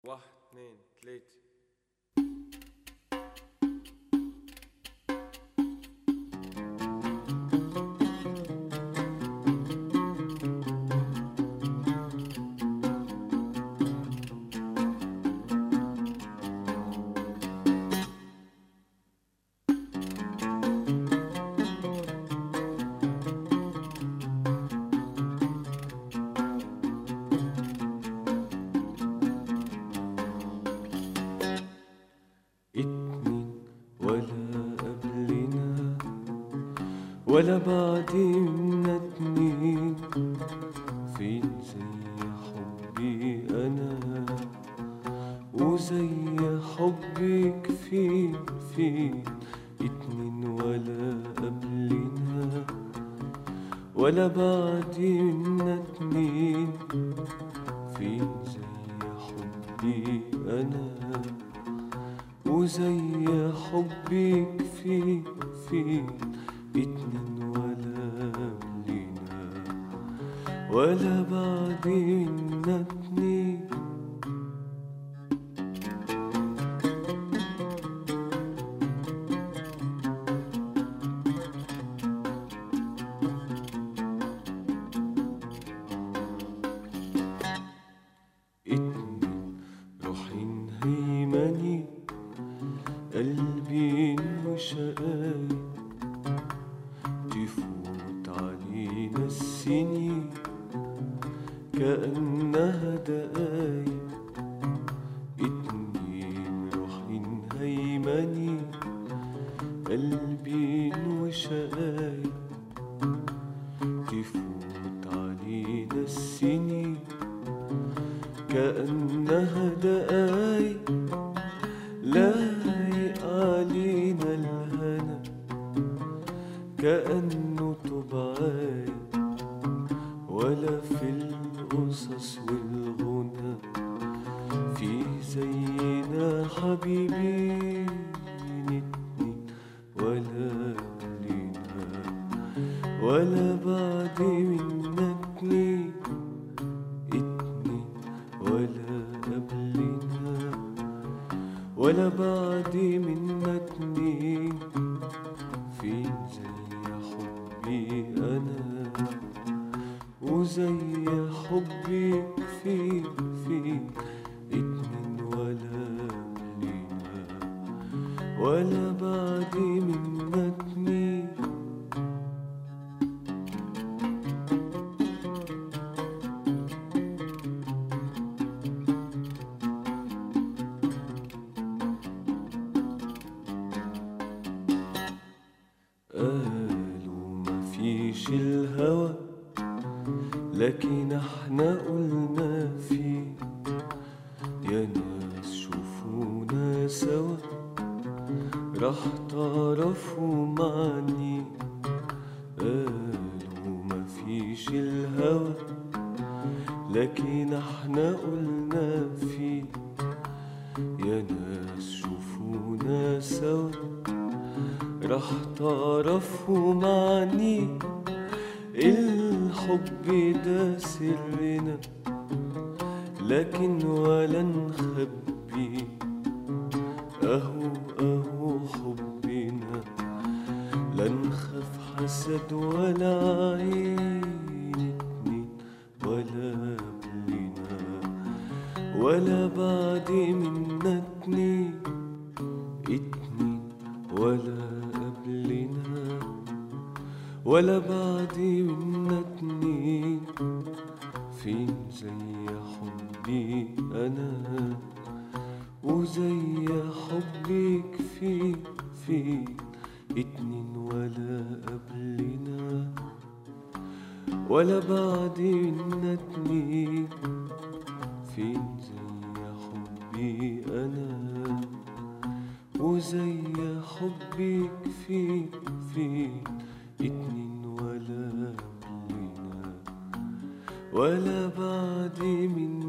واحد اثنين ثلاثة اتنين ولا قبلنا ولا بعدنا اتنين فين زي حبي انا وزي حبك فين فين اتنين ولا قبلنا ولا بعدنا اتنين فين زي حبي انا وزي حبك في في اتنين ولا قبلنا ولا بعدنا اتنين اتنين رايحين هيماني قلبي وشقاي تفوت علينا السنين كأنها دقايق اتنين رايحين هيماني قلبي وشقاي تفوت علينا السنين كأنها دقايق لايق علينا الهنا كأنه طبعاي ولا في القصص والغنى في زينا حبيبين اتنين ولا قبلنا ولا بعد منا اتنين اتنين ولا قبلنا ولا بعد منا اتنين فين زي حبي انا وزي حبك فين فين اتنين ولا قبلنا ولا بعد منا اتنين قالوا مفيش الهوى لكن احنا قلنا فيه يا ناس شوفونا سوا راح تعرفوا معني قالوا مفيش الهوى لكن احنا قلنا فيه يا ناس شوفونا سوا راح تعرفوا معني الحب ده سرنا لكن ولا نخبي اهو اهو حبنا لا نخاف حسد ولا عين اتنين ولا قبلنا ولا بعد منا اتنين اتنين ولا قبلنا ولا بعد منا اتنين فين زي حبي انا وزي حبك فين فين اتنين ولا قبلنا ولا بعد منا اتنين فين زي حبي انا وزي حبك فين فين اتنين ولا قبلنا ولا بعد من